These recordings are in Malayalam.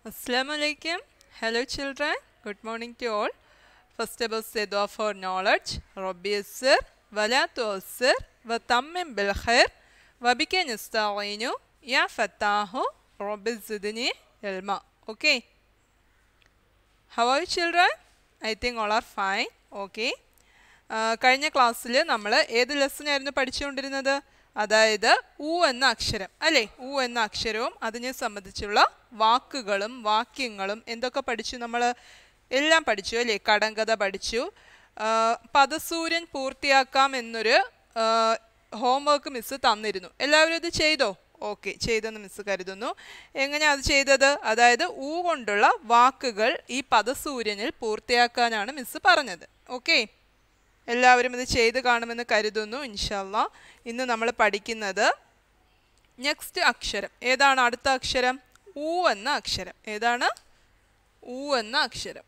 Assalamu alaikum. Hello children. Good morning to all. First of all, say dua for knowledge. ربي يسر ولا تؤسر وتمم بالخير وبك نستعين يا فتاح رب زدني علما. Okay. How are you children? I think all are fine. Okay. ആ, കഴിഞ്ഞ ക്ലാസ്സിൽ നമ്മൾ ഏത് ലെസൺ ആയിരുന്നു പഠിച്ചുകൊണ്ടിരുന്നത് അതായത് ഉ എന്ന അക്ഷരം അല്ലേ ഉ എന്ന അക്ഷരവും അതിനെ സംബന്ധിച്ചുള്ള വാക്കുകളും വാക്യങ്ങളും എന്തൊക്കെ പഠിച്ചു നമ്മൾ എല്ലാം പഠിച്ചു അല്ലേ കടങ്കഥ പഠിച്ചു ആ, പദസൂര്യൻ പൂർത്തിയാക്കാം എന്നൊരു ഹോംവർക്ക് മിസ്സ് തന്നിരുന്നു എല്ലാവരും ഇത് ചെയ്തോ ഓക്കെ ചെയ്തെന്ന് മിസ്സ് കരുതുന്നു എങ്ങനെയാണ് അത് ചെയ്തത് അതായത് ഊ കൊണ്ടുള്ള വാക്കുകൾ ഈ പദസൂര്യനിൽ പൂർത്തിയാക്കാനാണ് മിസ്സ് പറഞ്ഞത് ഓക്കെ എല്ലാവരും ഇത് ചെയ്ത് കാണുമെന്ന് കരുതുന്നു ഇൻഷല്ല ഇന്ന് നമ്മൾ പഠിക്കുന്നത് നെക്സ്റ്റ് അക്ഷരം ഏതാണ് അടുത്ത അക്ഷരം ഊ എന്ന അക്ഷരം ഏതാണ് ഊ എന്ന അക്ഷരം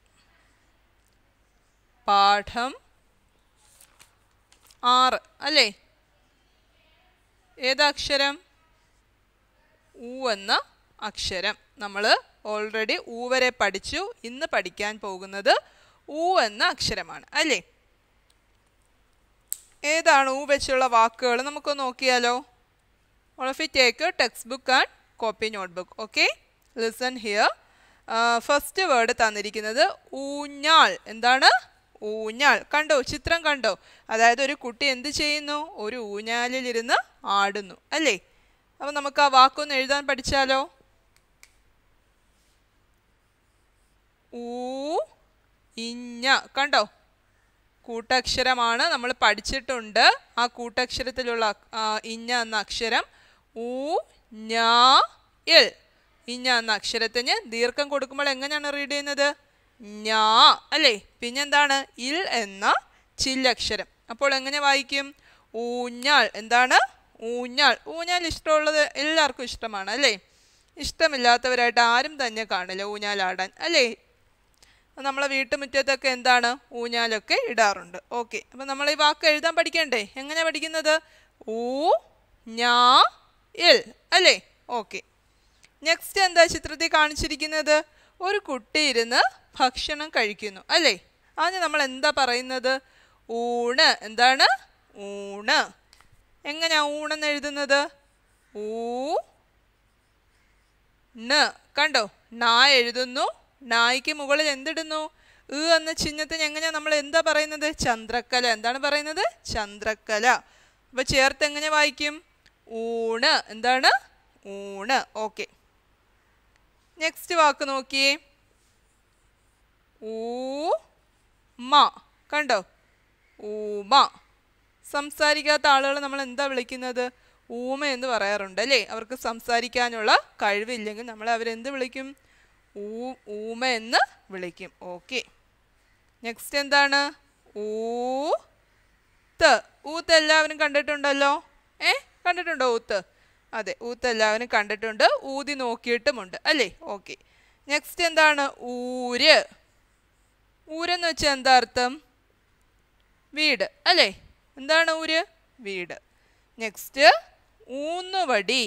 പാഠം ആറ് അല്ലേ ഏതക്ഷരം ഊ എന്ന അക്ഷരം നമ്മൾ ഓൾറെഡി ഊ വരെ പഠിച്ചു ഇന്ന് പഠിക്കാൻ പോകുന്നത് ഊ എന്ന അക്ഷരമാണ് അല്ലേ ഏതാണ് ഊ വെച്ചുള്ള വാക്കുകൾ നമുക്ക് നോക്കിയാലോ all of you take textbook and copy notebook okay listen here first word തന്നിരിക്കുന്നത് ഊഞ്ഞാൾ എന്താണ് ഊഞ്ഞാൾ കണ്ടോ ചിത്രം കണ്ടോ അതായത് ഒരു കുട്ടി എന്ത് ചെയ്യുന്നു ഒരു ഊഞ്ഞാലിലിരുന്ന് ആടുന്നു അല്ലേ അപ്പം നമുക്ക് ആ വാക്കൊന്ന് എഴുതാൻ പഠിച്ചാലോ ഊ ഇഞ്ഞ കണ്ടോ കൂട്ടക്ഷരമാണ് നമ്മൾ പഠിച്ചിട്ടുണ്ട് ആ കൂട്ടക്ഷരത്തിലുള്ള ആ, ഇഞ്ഞ എന്ന അക്ഷരം ഊ ഞാ ഇൽ ഇഞ്ഞ എന്ന അക്ഷരത്തിന് ദീർഘം കൊടുക്കുമ്പോൾ എങ്ങനെയാണ് റീഡ് ചെയ്യുന്നത് ഞാ അല്ലേ പിന്നെന്താണ് ഇൽ എന്ന ചില്ലക്ഷരം അപ്പോൾ എങ്ങനെ വായിക്കും ഊഞ്ഞാൾ എന്താണ് ഊഞ്ഞാൾ ഊഞ്ഞാൽ ഇഷ്ടമുള്ളത് എല്ലാവർക്കും ഇഷ്ടമാണ് അല്ലേ ഇഷ്ടമില്ലാത്തവരായിട്ട് ആരും തന്നെ കാണില്ല ഊഞ്ഞാലാടാൻ അല്ലേ നമ്മളെ വീട്ടുമുറ്റത്തൊക്കെ എന്താണ് ഊഞ്ഞാലൊക്കെ ഇടാറുണ്ട് ഓക്കെ അപ്പം നമ്മൾ ഈ വാക്ക് എഴുതാൻ പഠിക്കണ്ടേ എങ്ങനെ പഠിക്കുന്നത് ഊ ഞാ ഇൽ അല്ലേ ഓക്കെ നെക്സ്റ്റ് എന്താ ചിത്രത്തിൽ കാണിച്ചിരിക്കുന്നത് ഒരു കുട്ടി ഇരുന്ന് ഭക്ഷണം കഴിക്കുന്നു അല്ലേ അതിന് നമ്മൾ എന്താ പറയുന്നത് ഊണ് എന്താണ് ഊണ് എങ്ങനെയാ ഊണെന്ന് എഴുതുന്നത് ഊ ണ് കണ്ടോ നാ എഴുതുന്നു നായ്ക്ക് മുകളിൽ എന്തിടുന്നു ഇ എന്ന ചിഹ്നത്തിന് എങ്ങനെയാ നമ്മൾ എന്താ പറയുന്നത് ചന്ദ്രക്കല എന്താണ് പറയുന്നത് ചന്ദ്രക്കല അപ്പൊ ചേർത്ത് എങ്ങനെ വായിക്കും ഊണ് എന്താണ് ഊണ് ഓക്കെ നെക്സ്റ്റ് വാക്ക് നോക്കിയേ ഊ മ കണ്ടോ ഊമ സംസാരിക്കാത്ത ആളുകൾ നമ്മൾ എന്താ വിളിക്കുന്നത് ഊമ എന്ന് പറയാറുണ്ട് അല്ലേ അവർക്ക് സംസാരിക്കാനുള്ള കഴിവില്ലെങ്കിൽ നമ്മൾ അവരെന്ത് വിളിക്കും ഊ ഊമ എന്ന് വിളിക്കും ഓക്കെ നെക്സ്റ്റ് എന്താണ് ഊത്ത് ഊത്ത് എല്ലാവരും കണ്ടിട്ടുണ്ടല്ലോ ഏ കണ്ടിട്ടുണ്ടോ ഊത്ത് അതെ ഊത്ത് എല്ലാവരും കണ്ടിട്ടുണ്ട് ഊതി നോക്കിയിട്ടുമുണ്ട് അല്ലേ ഓക്കെ നെക്സ്റ്റ് എന്താണ് ഊര് ഊരെന്ന് വെച്ചാൽ എന്താ അർത്ഥം വീട് അല്ലേ എന്താണ് ഊര് വീട് നെക്സ്റ്റ് ഊന്നുവടി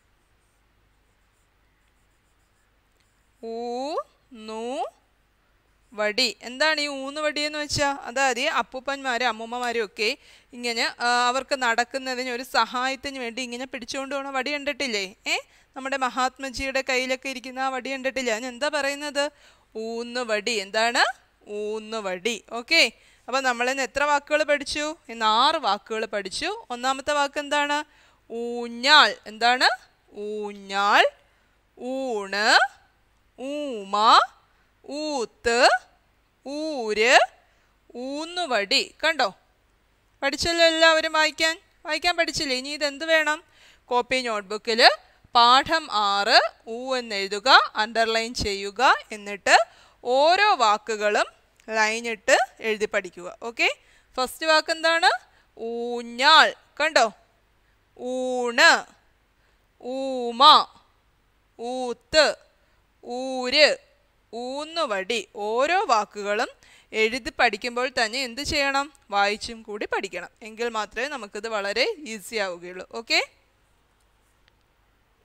ഊന്നു വടി എന്താണ് ഈ ഊന്നുവടി എന്ന് വെച്ചാൽ അതായത് ഈ അപ്പൂപ്പന്മാരും അമ്മൂമ്മമാരും ഒക്കെ ഇങ്ങനെ ആ, അവർക്ക് നടക്കുന്നതിന് ഒരു സഹായത്തിന് വേണ്ടി ഇങ്ങനെ പിടിച്ചുകൊണ്ട് പോണ വടി കണ്ടിട്ടില്ലേ ഏ നമ്മുടെ മഹാത്മജിയുടെ കയ്യിലൊക്കെ ഇരിക്കുന്ന ആ വടി കണ്ടിട്ടില്ലേ അതിന് എന്താ പറയുന്നത് ഊന്നുവടി എന്താണ് ഊന്നുവടി ഓക്കെ അപ്പം നമ്മളിന്ന് എത്ര വാക്കുകൾ പഠിച്ചു ഇന്ന് ആറ് വാക്കുകൾ പഠിച്ചു ഒന്നാമത്തെ വാക്ക് എന്താണ് ഊഞ്ഞാൾ എന്താണ് ഊഞ്ഞാൾ ഊണ് ഊമ ഊത്ത് ഊര് ഊന്നുവടി കണ്ടോ പഠിച്ചല്ലോ എല്ലാവരും വായിക്കാൻ വായിക്കാൻ പഠിച്ചില്ലേ ഇനി ഇതെന്ത് വേണം കോപ്പി നോട്ട്ബുക്കിൽ പാഠം ആറ് ഊ എന്നെഴുതുക അണ്ടർലൈൻ ചെയ്യുക എന്നിട്ട് ഓരോ വാക്കുകളും ലൈനിട്ട് എഴുതി പഠിക്കുക ഓക്കെ ഫസ്റ്റ് വാക്ക് എന്താണ് ഊഞ്ഞാൾ കണ്ടോ ഊണ് ഊമ ഊത്ത് ഊര് ഊന്നുവടി ഓരോ വാക്കുകളും എഴുതി പഠിക്കുമ്പോൾ തന്നെ എന്ത് ചെയ്യണം വായിച്ചും കൂടി പഠിക്കണം എങ്കിൽ മാത്രമേ നമുക്കിത് വളരെ ഈസി ആവുകയുള്ളൂ ഓക്കെ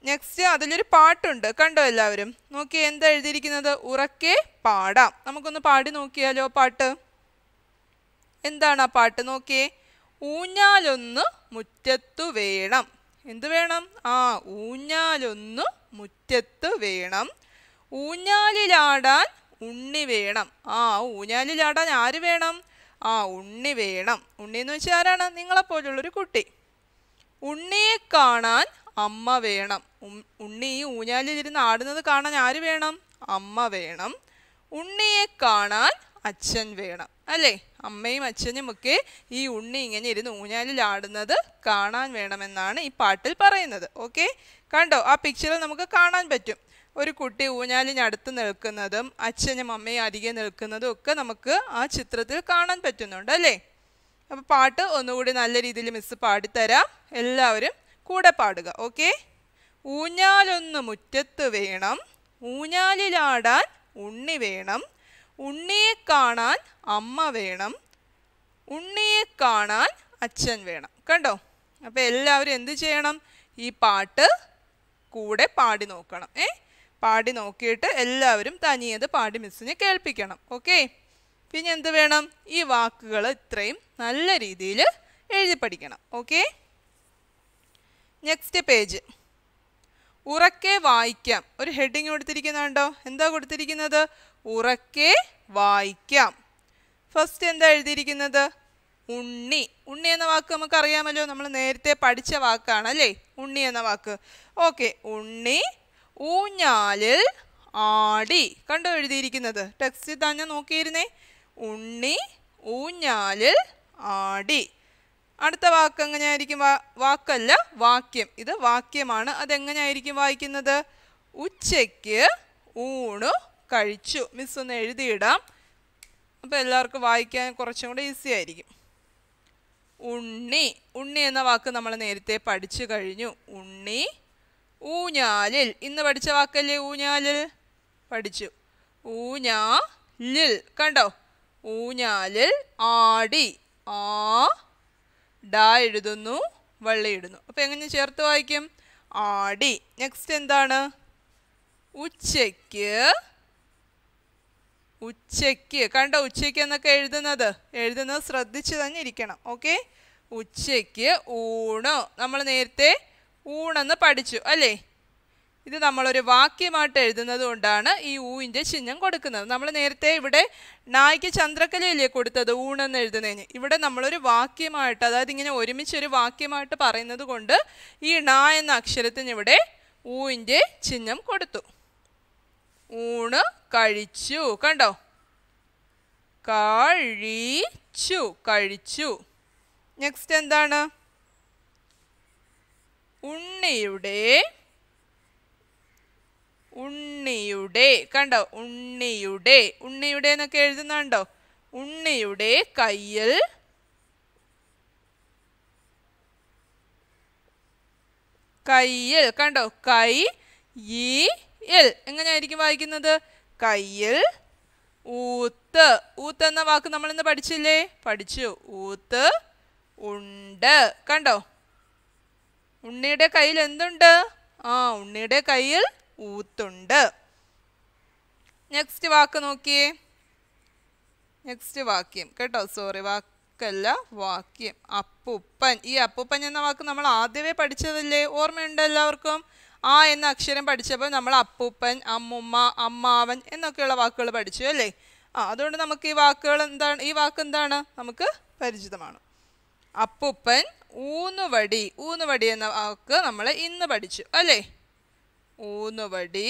നെക്സ്റ്റ് അതിലൊരു പാട്ടുണ്ട് കണ്ടോ എല്ലാവരും നോക്കിയേ എന്താ എഴുതിയിരിക്കുന്നത് ഉറക്കെ പാടാം നമുക്കൊന്ന് പാടി നോക്കിയാലോ പാട്ട് എന്താണ് ആ പാട്ട് നോക്കിയേ ഊഞ്ഞാലൊന്ന് മുറ്റത്തു വേണം എന്ത് വേണം ആ ഊഞ്ഞാലൊന്ന് മുറ്റത്ത് വേണം ഊഞ്ഞാലിലാടാൻ ഉണ്ണി വേണം ആ ഊഞ്ഞാലിലാടാൻ ആര് വേണം ആ ഉണ്ണി വേണം ഉണ്ണി എന്ന് വെച്ചാൽ ആരാണ് നിങ്ങളെപ്പോലുള്ളൊരു കുട്ടി ഉണ്ണിയെ കാണാൻ അമ്മ വേണം ഉം- ഉണ്ണി ഈ ഊഞ്ഞാലിലിരുന്ന് ആടുന്നത് കാണാൻ ആര് വേണം അമ്മ വേണം ഉണ്ണിയെ കാണാൻ അച്ഛൻ വേണം അല്ലേ അമ്മയും അച്ഛനും ഒക്കെ ഈ ഉണ്ണി ഇങ്ങനെ ഇരുന്ന് ഊഞ്ഞാലിൽ ആടുന്നത് കാണാൻ വേണമെന്നാണ് ഈ പാട്ടിൽ പറയുന്നത് ഓക്കെ കണ്ടോ ആ പിക്ചറിൽ നമുക്ക് കാണാൻ പറ്റും ഒരു കുട്ടി ഊഞ്ഞാലിനടുത്ത് നിൽക്കുന്നതും അച്ഛനും അമ്മയും അരികെ നിൽക്കുന്നതും ഒക്കെ നമുക്ക് ആ ചിത്രത്തിൽ കാണാൻ പറ്റുന്നുണ്ട് അല്ലേ അപ്പോൾ പാട്ട് ഒന്നുകൂടി നല്ല രീതിയിൽ മിസ് പാടിത്തരാം എല്ലാവരും കൂടെ പാടുക ഓക്കെ ഊഞ്ഞാലൊന്ന് മുറ്റത്ത് വേണം ഊഞ്ഞാലിലാടാൻ ഉണ്ണി വേണം ഉണ്ണിയെ കാണാൻ അമ്മ വേണം ഉണ്ണിയെ കാണാൻ അച്ഛൻ വേണം കണ്ടോ അപ്പോൾ എല്ലാവരും എന്ത് ചെയ്യണം ഈ പാട്ട് കൂടെ പാടി നോക്കണം ഏ പാടി നോക്കിയിട്ട് എല്ലാവരും തനിയത് പാടി മിസ്സിനെ കേൾപ്പിക്കണം ഓക്കെ പിന്നെ എന്ത് വേണം ഈ വാക്കുകൾ ഇത്രയും നല്ല രീതിയിൽ എഴുതി പഠിക്കണം ഓക്കെ നെക്സ്റ്റ് പേജ് ഉറക്കെ വായിക്കാം ഒരു ഹെഡിങ് കൊടുത്തിരിക്കുന്നുണ്ടോ എന്താ കൊടുത്തിരിക്കുന്നത് ഉറക്കെ വായിക്കാം ഫസ്റ്റ് എന്താ എഴുതിയിരിക്കുന്നത് ഉണ്ണി ഉണ്ണി എന്ന വാക്ക് നമുക്ക് അറിയാമല്ലോ നമ്മൾ നേരത്തെ പഠിച്ച വാക്കാണ് അല്ലേ ഉണ്ണി എന്ന വാക്ക് ഓക്കെ ഉണ്ണി ഊഞ്ഞാലിൽ ആടി കണ്ടോ എഴുതിയിരിക്കുന്നത് ടെക്സ്റ്റ് തന്നെ നോക്കിയിരുന്നേ ഉണ്ണി ഊഞ്ഞാലിൽ ആടി അടുത്ത വാക്ക് എങ്ങനെയായിരിക്കും വാ- വാക്കല്ല വാക്യം ഇത് വാക്യമാണ് അതെങ്ങനെയായിരിക്കും വായിക്കുന്നത് ഉച്ചയ്ക്ക് ഊണ് കഴിച്ചു മിസ് ഒന്ന് എഴുതിയിടാം അപ്പോൾ എല്ലാവർക്കും വായിക്കാൻ കുറച്ചും കൂടെ ഈസി ആയിരിക്കും ഉണ്ണി ഉണ്ണി എന്ന വാക്ക് നമ്മൾ നേരത്തെ പഠിച്ചു കഴിഞ്ഞു ഉണ്ണി ഊഞ്ഞാലിൽ ഇന്ന് പഠിച്ച വാക്കല്ലേ ഊഞ്ഞാലിൽ പഠിച്ചു ഊഞ്ഞാലിൽ കണ്ടോ ഊഞ്ഞാലിൽ ആടി ആ ഡാ എഴുതുന്നു വള്ളി ഇടുന്നു അപ്പോൾ എങ്ങനെ ചേർത്ത് വായിക്കും ആടി നെക്സ്റ്റ് എന്താണ് ഉച്ചയ്ക്ക് ഉച്ചയ്ക്ക് കണ്ടോ ഉച്ചയ്ക്ക് എന്നൊക്കെ എഴുതുന്നത് എഴുതുന്നത് ശ്രദ്ധിച്ച് തന്നെ ഇരിക്കണം ഓക്കെ ഉച്ചയ്ക്ക് ഊണ് നമ്മൾ നേരത്തെ ഊണെന്ന് പഠിച്ചു അല്ലേ ഇത് നമ്മളൊരു വാക്യമായിട്ട് എഴുതുന്നത് കൊണ്ടാണ് ഈ ഊവിൻ്റെ ചിഹ്നം കൊടുക്കുന്നത് നമ്മൾ നേരത്തെ ഇവിടെ നായ്ക്ക് ചന്ദ്രക്കലയല്ലേ കൊടുത്തത് ഊണെന്ന് എഴുതുന്നതിന് ഇവിടെ നമ്മളൊരു വാക്യമായിട്ട് അതായത് ഇങ്ങനെ ഒരുമിച്ച് ഒരു വാക്യമായിട്ട് പറയുന്നത് കൊണ്ട് ഈ ണ എന്ന അക്ഷരത്തിന് ഇവിടെ ഊവിൻ്റെ ചിഹ്നം കൊടുത്തു ഊണ് കഴിച്ചു കണ്ടോ കഴിച്ചു കഴിച്ചു നെക്സ്റ്റ് എന്താണ് ഉണ്ണിയുടെ ഉണ്ണിയുടെ കണ്ടോ ഉണ്ണിയുടെ ഉണ്ണിയുടെ എന്നൊക്കെ എഴുതുന്നുണ്ടോ ഉണ്ണിയുടെ കയ്യിൽ കയ്യിൽ കണ്ടോ കൈ ഈ ൽ എങ്ങനെയായിരിക്കും വായിക്കുന്നത് കയ്യിൽ ഊത്ത് ഊത്ത് എന്ന വാക്ക് നമ്മൾ ഇന്ന് പഠിച്ചില്ലേ പഠിച്ചു ഊത്ത് ഉണ്ട് കണ്ടോ ഉണ്ണിയുടെ കയ്യിൽ എന്തുണ്ട് ആ ഉണ്ണിയുടെ കയ്യിൽ ഊത്തുണ്ട് നെക്സ്റ്റ് വാക്ക് നോക്കിയേ നെക്സ്റ്റ് വാക്യം കേട്ടോ സോറി വാക്കല്ല വാക്യം അപ്പുപ്പൻ ഈ അപ്പുപ്പൻ എന്ന വാക്ക് നമ്മൾ ആദ്യമേ പഠിച്ചതല്ലേ ഓർമ്മയുണ്ട് എല്ലാവർക്കും ആ എന്ന അക്ഷരം പഠിച്ചപ്പോൾ നമ്മൾ അപ്പൂപ്പൻ അമ്മുമ്മ അമ്മാവൻ എന്നൊക്കെയുള്ള വാക്കുകൾ പഠിച്ചു അല്ലേ ആ അതുകൊണ്ട് നമുക്ക് ഈ വാക്കുകൾ എന്താണ് ഈ വാക്ക് എന്താണ് നമുക്ക് പരിചിതമാണ് അപ്പുപ്പൻ ഊന്നുവടി ഊന്നുവടി എന്ന വാക്ക് നമ്മൾ ഇന്ന് പഠിച്ചു അല്ലേ ഊന്നുവടി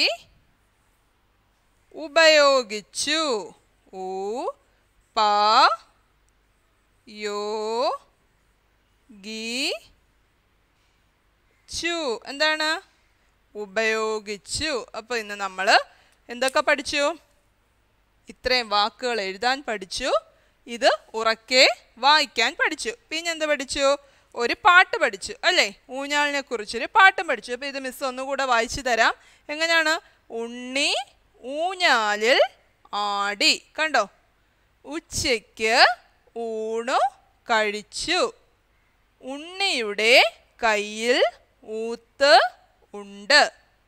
ഉപയോഗിച്ചു ഊ പ യോ ഗി ചു എന്താണ് ഉപയോഗിച്ചു അപ്പോൾ ഇന്ന് നമ്മൾ എന്തൊക്കെ പഠിച്ചു ഇത്രയും വാക്കുകൾ എഴുതാൻ പഠിച്ചു ഇത് ഉറക്കെ വായിക്കാൻ പഠിച്ചു പിന്നെ എന്ത് പഠിച്ചു ഒരു പാട്ട് പഠിച്ചു അല്ലേ ഊഞ്ഞാലിനെ കുറിച്ചൊരു പാട്ടും പഠിച്ചു അപ്പോൾ ഇത് മിസ് ഒന്നുകൂടെ വായിച്ചു തരാം എങ്ങനെയാണ് ഉണ്ണി ഊഞ്ഞാലിൽ ആടി കണ്ടോ ഉച്ചയ്ക്ക് ഊണു കഴിച്ചു ഉണ്ണിയുടെ കയ്യിൽ ഊത്ത് ഉണ്ട്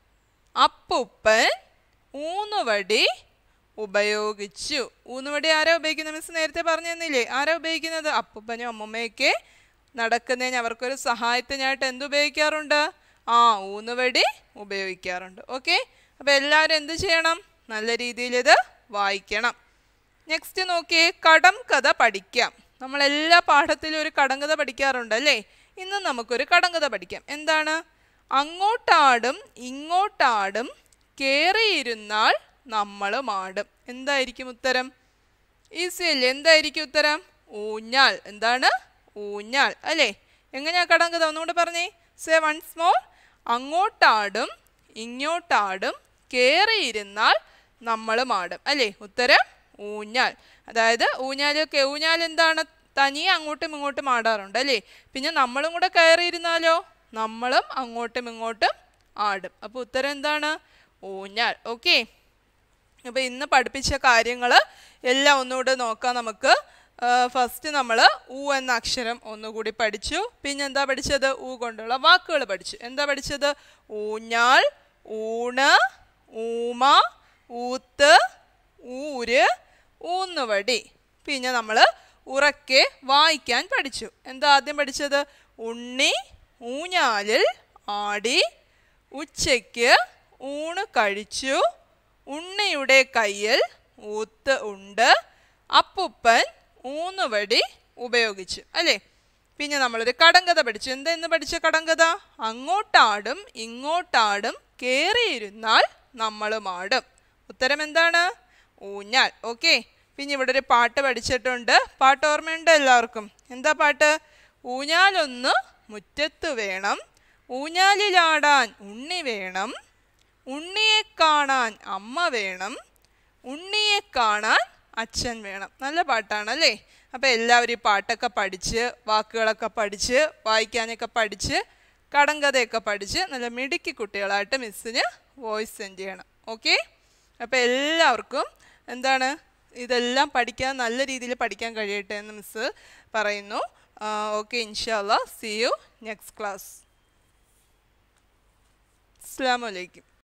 അപ്പുപ്പൻ ഊന്നുവടി ഉപയോഗിച്ചു ഊന്നുവടി ആരാ ഉപയോഗിക്കുന്നത് മിസ് നേരത്തെ പറഞ്ഞു തന്നില്ലേ ആരാ ഉപയോഗിക്കുന്നത് അപ്പുപ്പനും അമ്മമ്മയൊക്കെ നടക്കുന്നതിന് അവർക്കൊരു സഹായത്തിനായിട്ട് എന്ത് ഉപയോഗിക്കാറുണ്ട് ആ ഊന്നുവടി ഉപയോഗിക്കാറുണ്ട് ഓക്കെ അപ്പോൾ എല്ലാവരും എന്ത് ചെയ്യണം നല്ല രീതിയിൽ ഇത് വായിക്കണം നെക്സ്റ്റ് നോക്കിയേ കടം കഥ പഠിക്കാം നമ്മൾ എല്ലാ പാഠത്തിലും ഒരു കടങ്കഥ പഠിക്കാറുണ്ട് അല്ലേ ഇന്ന് നമുക്കൊരു കടങ്കഥ പഠിക്കാം എന്താണ് അങ്ങോട്ടാടും ഇങ്ങോട്ടാടും കേറിയിരുന്നാൽ നമ്മളും ആടും എന്തായിരിക്കും ഉത്തരം ഈസി അല്ലേ എന്തായിരിക്കും ഉത്തരം ഊഞ്ഞാൽ എന്താണ് ഊഞ്ഞാൽ അല്ലേ എങ്ങനെയാ കടങ്കഥ ഒന്നുകൂടെ പറഞ്ഞേ സേ വൺസ് മോർ അങ്ങോട്ടാടും ഇങ്ങോട്ടാടും കേറിയിരുന്നാൽ നമ്മളും ആടും അല്ലേ ഉത്തരം ഊഞ്ഞാൽ അതായത് ഊഞ്ഞാലൊക്കെ ഊഞ്ഞാൽ എന്താണ് തനിയെ അങ്ങോട്ടും ഇങ്ങോട്ടും ആടാറുണ്ട് അല്ലേ പിന്നെ നമ്മളും കൂടെ കയറിയിരുന്നാലോ നമ്മളും അങ്ങോട്ടും ഇങ്ങോട്ടും ആടും അപ്പോൾ ഉത്തരം എന്താണ് ഊഞ്ഞാൽ ഓക്കെ അപ്പോൾ ഇന്ന് പഠിപ്പിച്ച കാര്യങ്ങൾ എല്ലാം ഒന്നുകൂടെ നോക്കാം നമുക്ക് ഫസ്റ്റ് നമ്മൾ ഊ എന്ന അക്ഷരം ഒന്നുകൂടി പഠിച്ചു പിന്നെ എന്താ പഠിച്ചത് ഊ കൊണ്ടുള്ള വാക്കുകൾ പഠിച്ചു എന്താ പഠിച്ചത് ഊഞ്ഞാൽ ഊണ് ഊമ ഊത്ത് ഊര് ഊന്നുവടി പിന്നെ നമ്മൾ ഉറക്കെ വായിക്കാൻ പഠിച്ചു എന്താ ആദ്യം പഠിച്ചത് ഉണ്ണി ഊഞ്ഞാലിൽ ആടി ഉച്ചയ്ക്ക് ഊണ് കഴിച്ചു ഉണ്ണിയുടെ കയ്യിൽ ഊത്ത് ഉണ്ട് അപ്പുപ്പൻ ഊന്നുവടി ഉപയോഗിച്ചു അല്ലേ പിന്നെ നമ്മളൊരു കടങ്കഥ പഠിച്ചു എന്താ ഇന്ന് പഠിച്ച കടങ്കഥ അങ്ങോട്ടാടും ഇങ്ങോട്ടാടും കേറിയിരുന്നാൽ നമ്മളും ആടും ഉത്തരം എന്താണ് ഊഞ്ഞാൽ ഓക്കെ പിന്നെ ഇവിടെ ഒരു പാട്ട് പഠിച്ചിട്ടുണ്ട് പാട്ട് ഓർമ്മയുണ്ട് എല്ലാവർക്കും എന്താ പാട്ട് ഊഞ്ഞാലൊന്ന് മുറ്റത്ത് വേണം ഊഞ്ഞാലിലാടാൻ ഉണ്ണി വേണം ഉണ്ണിയെ കാണാൻ അമ്മ വേണം ഉണ്ണിയെ കാണാൻ അച്ഛൻ വേണം നല്ല പാട്ടാണ് അല്ലേ അപ്പോൾ എല്ലാവരും ഈ പാട്ടൊക്കെ പഠിച്ച് വാക്കുകളൊക്കെ പഠിച്ച് വായിക്കാനൊക്കെ പഠിച്ച് കടങ്കഥയൊക്കെ പഠിച്ച് നല്ല മിടുക്കി കുട്ടികളായിട്ട് മിസ്സിന് വോയിസ് സെൻഡ് ചെയ്യണം ഓക്കെ അപ്പോൾ എല്ലാവർക്കും എന്താണ് ഇതെല്ലാം പഠിക്കാൻ നല്ല രീതിയിൽ പഠിക്കാൻ കഴിയട്ടെ എന്ന് മിസ്സ് പറയുന്നു ഓക്കെ ഇൻഷാല്ല സി യു നെക്സ്റ്റ് ക്ലാസ് അസ്സാം വലൈക്കും